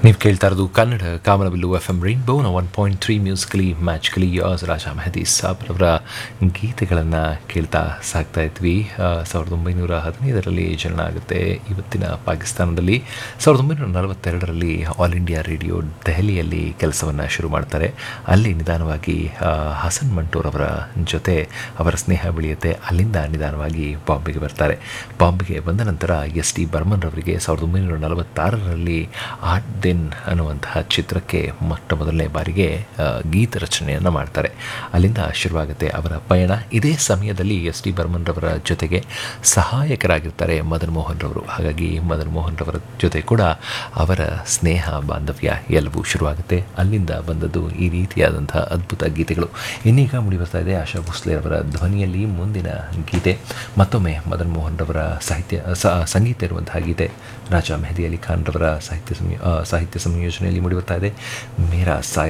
ನೀವು ಕೇಳ್ತಾ ಇರೋದು ಕನ್ನಡ ಕಾಮನಬಿಲ್ಲು ಎಫ್ ಎಂ ರೈನ್ಬೋನ ಒನ್ ಪಾಯಿಂಟ್ ತ್ರೀ ಮ್ಯೂಸಿಕಲಿ ಮ್ಯಾಚ್ಕಲಿ ಯಾಸ್ ರಾಜಾ ಮೆಹದಿ ಸಾಬ್ರವರ ಗೀತೆಗಳನ್ನು ಕೇಳ್ತಾ ಸಾಕ್ತಾ ಇದ್ವಿ ಆ, ಸಾವಿರದ ಒಂಬೈನೂರ ಹದಿನೈದರಲ್ಲಿ ಜನನ ಆಗುತ್ತೆ ಇವತ್ತಿನ ಪಾಕಿಸ್ತಾನದಲ್ಲಿ ಸಾವಿರದ ಒಂಬೈನೂರ ನಲವತ್ತೆರಡರಲ್ಲಿ ಆಲ್ ಇಂಡಿಯಾ ರೇಡಿಯೋ ದೆಹಲಿಯಲ್ಲಿ ಕೆಲಸವನ್ನು ಶುರು ಮಾಡ್ತಾರೆ ಅಲ್ಲಿ ನಿಧಾನವಾಗಿ ಆ, ಹಸನ್ ಮಂಟೂರ್ ಅವರ ಜೊತೆ ಅವರ ಸ್ನೇಹ ಬೆಳೆಯುತ್ತೆ ಅಲ್ಲಿಂದ ನಿಧಾನವಾಗಿ ಬಾಂಬೆಗೆ ಬರ್ತಾರೆ ಬಾಂಬೆಗೆ ಬಂದ ನಂತರ ಎಸ್ ಟಿ ಬರ್ಮನ್ ರವರಿಗೆ ಸಾವಿರದ ಒಂಬೈನೂರ ನಲವತ್ತಾರರಲ್ಲಿ ಆಟ್ ದೆನ್ ಅನ್ನುವಂತಹ ಚಿತ್ರಕ್ಕೆ ಮೊಟ್ಟ ಮೊದಲನೇ ಬಾರಿಗೆ ಆ, ಗೀತ ರಚನೆಯನ್ನು ಮಾಡ್ತಾರೆ ಅಲ್ಲಿಂದ ಶುರುವಾಗುತ್ತೆ ಅವರ ಪಯಣ ಇದೇ ಸಮಯದಲ್ಲಿ ಎಸ್ ಟಿ ಬರ್ಮನ್ ರವರ ಜೊತೆಗೆ ಸಹಾಯಕರಾಗಿರ್ತಾರೆ ಮದನ್ ಮೋಹನ್ ರವರು ಹಾಗಾಗಿ ಮದನ್ ಮೋಹನ್ ರವರ ಜೊತೆ ಕೂಡ ಅವರ ಸ್ನೇಹ ಬಾಂಧವ್ಯ ಎಲ್ಲವೂ ಶುರುವಾಗುತ್ತೆ ಅಲ್ಲಿಂದ ಬಂದದ್ದು ಈ ರೀತಿಯಾದಂತಹ ಅದ್ಭುತ ಗೀತೆಗಳು ಇನ್ನೀಗ ಮುಡಿ ಬರ್ತಾ ಇದೆ ಆಶಾ ಭೋಸ್ಲೆ ಅವರ ಧ್ವನಿಯಲ್ಲಿ ಮುಂದಿನ ಗೀತೆ ಮತ್ತೊಮ್ಮೆ ಮದನ್ ಮೋಹನ್ ರವರ ಸಾಹಿತ್ಯ ಸ- ಸಂಗೀತ ಇರುವಂತಹ ಗೀತೆ ರಾಜಾ ಮೆಹದಿ ಅಲಿ ಖಾನ್ ರವರ ಸಾಹಿತ್ಯ ಸಂಯೋ ಆ, ಸಾಹಿತ್ಯ ಸಂಯೋಜನೆಯಲ್ಲಿ ಮೂಡಿ ಬರ್ತಾ ಇದೆ ಮೇರಾ ಸಾಯ